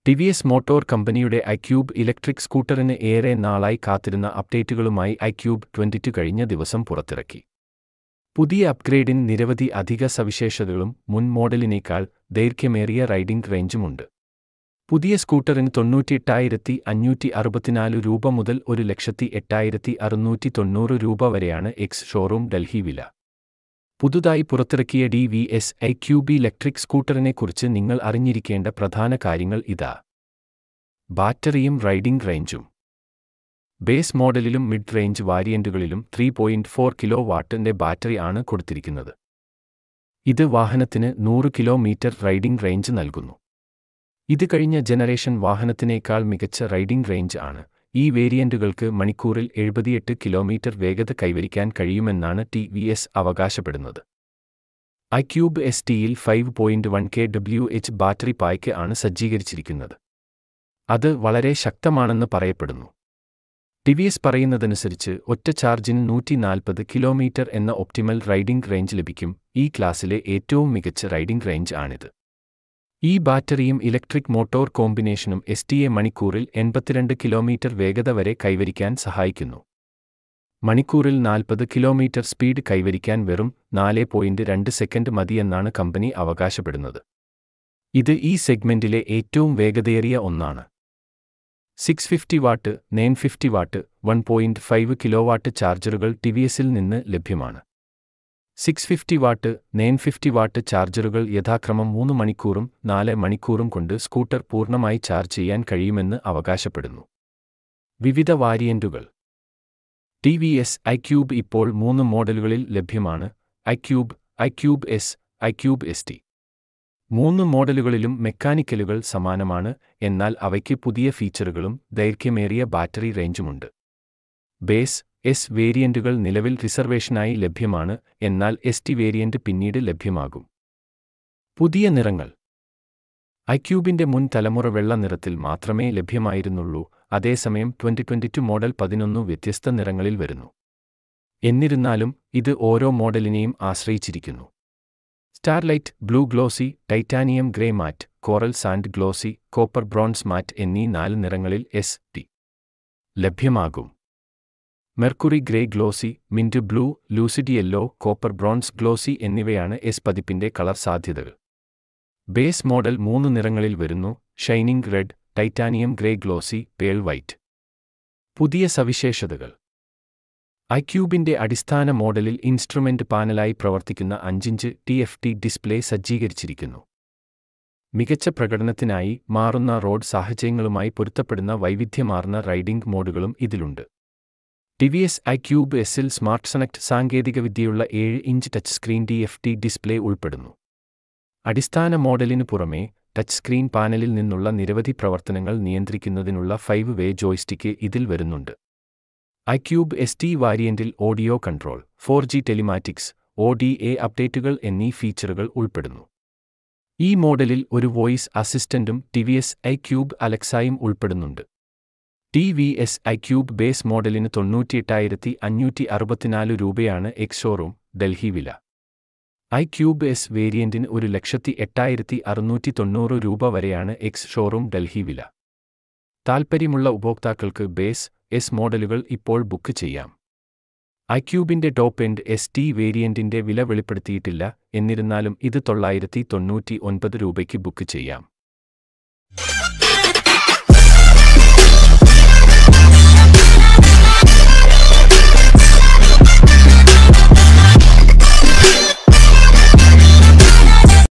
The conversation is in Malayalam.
ടി വി എസ് മോട്ടോർ കമ്പനിയുടെ ഐക്യൂബ് ഇലക്ട്രിക് സ്കൂട്ടറിന് ഏറെ നാളായി കാത്തിരുന്ന അപ്ഡേറ്റുകളുമായി ഐക്യൂബ് ട്വന്റിറ്റു കഴിഞ്ഞ ദിവസം പുറത്തിറക്കി പുതിയ അപ്ഗ്രേഡിന് നിരവധി അധിക സവിശേഷതകളും മുൻ മോഡലിനേക്കാൾ ദൈർഘ്യമേറിയ റൈഡിംഗ് റേഞ്ചുമുണ്ട് പുതിയ സ്കൂട്ടറിന് തൊണ്ണൂറ്റിയെട്ടായിരത്തി അഞ്ഞൂറ്റി അറുപത്തിനാല് രൂപ മുതൽ ഒരു ലക്ഷത്തി എട്ടായിരത്തി അറുന്നൂറ്റി തൊണ്ണൂറ് രൂപ വരെയാണ് എക്സ് ഷോറൂം ഡൽഹി വില പുതുതായി പുറത്തിറക്കിയ D V S iQube electric സ്കൂട്ടറിനെക്കുറിച്ച് നിങ്ങൾ അറിഞ്ഞിരിക്കേണ്ട പ്രധാന കാര്യങ്ങൾ ഇതാ ബാറ്ററിയും റൈഡിംഗ് റേഞ്ചും ബേസ് മോഡലിലും മിഡ് റേഞ്ച് വാരിയന്റുകളിലും ത്രീ പോയിന്റ് ഫോർ കിലോ വാട്ടിന്റെ ബാറ്ററി ആണ് കൊടുത്തിരിക്കുന്നത് ഇത് വാഹനത്തിന് നൂറ് കിലോമീറ്റർ റൈഡിംഗ് റേഞ്ച് നൽകുന്നു ഇത് കഴിഞ്ഞ ജനറേഷൻ വാഹനത്തിനേക്കാൾ മികച്ച റൈഡിംഗ് റേഞ്ച് ആണ് ഈ വേരിയന്റുകൾക്ക് മണിക്കൂറിൽ എഴുപത്തിയെട്ട് കിലോമീറ്റർ വേഗത കൈവരിക്കാൻ കഴിയുമെന്നാണ് ടി വി എസ് അവകാശപ്പെടുന്നത് ഐക്യൂബ് എസ് ടിയിൽ five point one K W H battery pack ആണ് സജ്ജീകരിച്ചിരിക്കുന്നത് അത് വളരെ ശക്തമാണെന്ന് പറയപ്പെടുന്നു ടി വി എസ് പറയുന്നതനുസരിച്ച് ഒറ്റ ചാർജിന് നൂറ്റി നാൽപ്പത് കിലോമീറ്റർ എന്ന ഒപ്റ്റിമൽ റൈഡിംഗ് റേഞ്ച് ലഭിക്കും ഈ ക്ലാസ്സിലെ ഏറ്റവും മികച്ച റൈഡിംഗ് റേഞ്ച് ആണിത് ഈ ബാറ്ററിയും ഇലക്ട്രിക് മോട്ടോർ കോമ്പിനേഷനും എസ് ടി എ മണിക്കൂറിൽ എൺപത്തിരണ്ട് കിലോമീറ്റർ വേഗത വരെ കൈവരിക്കാൻ സഹായിക്കുന്നു മണിക്കൂറിൽ നാൽപ്പത് കിലോമീറ്റർ സ്പീഡ് കൈവരിക്കാൻ വെറും നാല് പോയിന്റ് രണ്ട് സെക്കൻഡ് മതിയെന്നാണ് കമ്പനി അവകാശപ്പെടുന്നത് ഇത് ഈ സെഗ്മെന്റിലെ ഏറ്റവും വേഗതയേറിയ ഒന്നാണ് six fifty watt nine fifty watt one point five kilo watt ചാർജറുകൾ ടി വി എസിൽ നിന്ന് ലഭ്യമാണ് six fifty watt nine fifty watt ചാർജറുകൾ യഥാക്രമം മൂന്ന് മണിക്കൂറും നാല് മണിക്കൂറും കൊണ്ട് സ്കൂട്ടർ പൂർണ്ണമായി ചാർജ് ചെയ്യാൻ കഴിയുമെന്ന് അവകാശപ്പെടുന്നു വിവിധ വാരിയന്റുകൾ ടി വി എസ് ഐക്യൂബ് ഇപ്പോൾ മൂന്ന് മോഡലുകളിൽ ലഭ്യമാണ് iQube iQube S iQube S T മൂന്ന് മോഡലുകളിലും മെക്കാനിക്കലുകൾ സമാനമാണ് എന്നാൽ അവയ്ക്ക് പുതിയ ഫീച്ചറുകളും ദൈർഘ്യമേറിയ ബാറ്ററി റേഞ്ചുമുണ്ട് ബേസ് എസ് വേരിയന്റുകൾ നിലവിൽ റിസർവേഷനായി ലഭ്യമാണ് എന്നാൽ എസ് ടി വേരിയന്റ് പിന്നീട് ലഭ്യമാകും പുതിയ നിറങ്ങൾ ഐക്യൂബിന്റെ മുൻ തലമുറ വെള്ള നിറത്തിൽ മാത്രമേ ലഭ്യമായിരുന്നുള്ളൂ അതേസമയം ട്വന്റി ട്വന്റി ടു മോഡൽ പതിനൊന്നു വ്യത്യസ്ത നിറങ്ങളിൽ വരുന്നു എന്നിരുന്നാലും ഇത് ഓരോ മോഡലിനെയും ആശ്രയിച്ചിരിക്കുന്നു starlight blue glossy titanium grey matte coral sand glossy copper bronze matte എന്നീ നാല് നിറങ്ങളിൽ എസ് ടി ലഭ്യമാകും mercury grey glossy mint blue lucid yellow copper bronze glossy എന്നിവയാണ് എസ് പതിപ്പിന്റെ കളർ സാധ്യതകൾ ബേസ് മോഡൽ മൂന്ന് നിറങ്ങളിൽ വരുന്നു shining red titanium grey glossy pearl white പുതിയ സവിശേഷതകൾ ഐക്യൂബിന്റെ അടിസ്ഥാന മോഡലിൽ ഇൻസ്ട്രുമെന്റ് പാനലായി പ്രവർത്തിക്കുന്ന അഞ്ചിഞ്ച് ടി എഫ് ടി ഡിസ്പ്ലേ സജ്ജീകരിച്ചിരിക്കുന്നു മികച്ച പ്രകടനത്തിനായി മാറുന്ന റോഡ് സാഹചര്യങ്ങളുമായി പൊരുത്തപ്പെടുന്ന വൈവിധ്യമാർന്ന റൈഡിംഗ് മോഡുകളും ഇതിലുണ്ട് ടി വി എസ് ഐക്യൂബ് എസിൽ സ്മാർട്ട് സണക്ട് സാങ്കേതികവിദ്യയുള്ള ഏഴ് inch touch screen D F T display ഉൾപ്പെടുന്നു അടിസ്ഥാന മോഡലിനു പുറമെ ടച്ച് സ്ക്രീൻ പാനലിൽ നിന്നുള്ള നിരവധി പ്രവർത്തനങ്ങൾ നിയന്ത്രിക്കുന്നതിനുള്ള ഫൈവ് വേ ജോയ്സ്റ്റിക്ക് ഇതിൽ വരുന്നുണ്ട് ഐക്യൂബ് എസ് ടി വാരിയന്റിൽ audio control four G telematics O D A അപ്ഡേറ്റുകൾ എന്നീ ഫീച്ചറുകൾ ഉൾപ്പെടുന്നു ഈ മോഡലിൽ ഒരു വോയിസ് അസിസ്റ്റന്റും ടി വി എസ് ഐക്യൂബ് അലക്സായും ഉൾപ്പെടുന്നുണ്ട് T V S iQube base മോഡലിന് തൊണ്ണൂറ്റിയെട്ടായിരത്തി അഞ്ഞൂറ്റി അറുപത്തിനാല് രൂപയാണ് എക്സ് ഷോറൂം ഡൽഹി വില ഐക്യൂബ് എസ് വേരിയന്റിന് ഒരു ലക്ഷത്തി എട്ടായിരത്തി അറുന്നൂറ്റി തൊണ്ണൂറ് രൂപ വരെയാണ് എക്സ് ഷോറൂം ഡൽഹി വില താൽപ്പര്യമുള്ള ഉപഭോക്താക്കൾക്ക് ബേസ് എസ് മോഡലുകൾ ഇപ്പോൾ ബുക്ക് ചെയ്യാം ഐക്യൂബിന്റെ ടോപ്പ് എൻഡ് എസ് ടി വേരിയന്റിന്റെ വില വെളിപ്പെടുത്തിയിട്ടില്ല എന്നിരുന്നാലും ഇത് തൊള്ളായിരത്തി തൊണ്ണൂറ്റി ഒൻപത് രൂപയ്ക്ക് ബുക്ക് ചെയ്യാം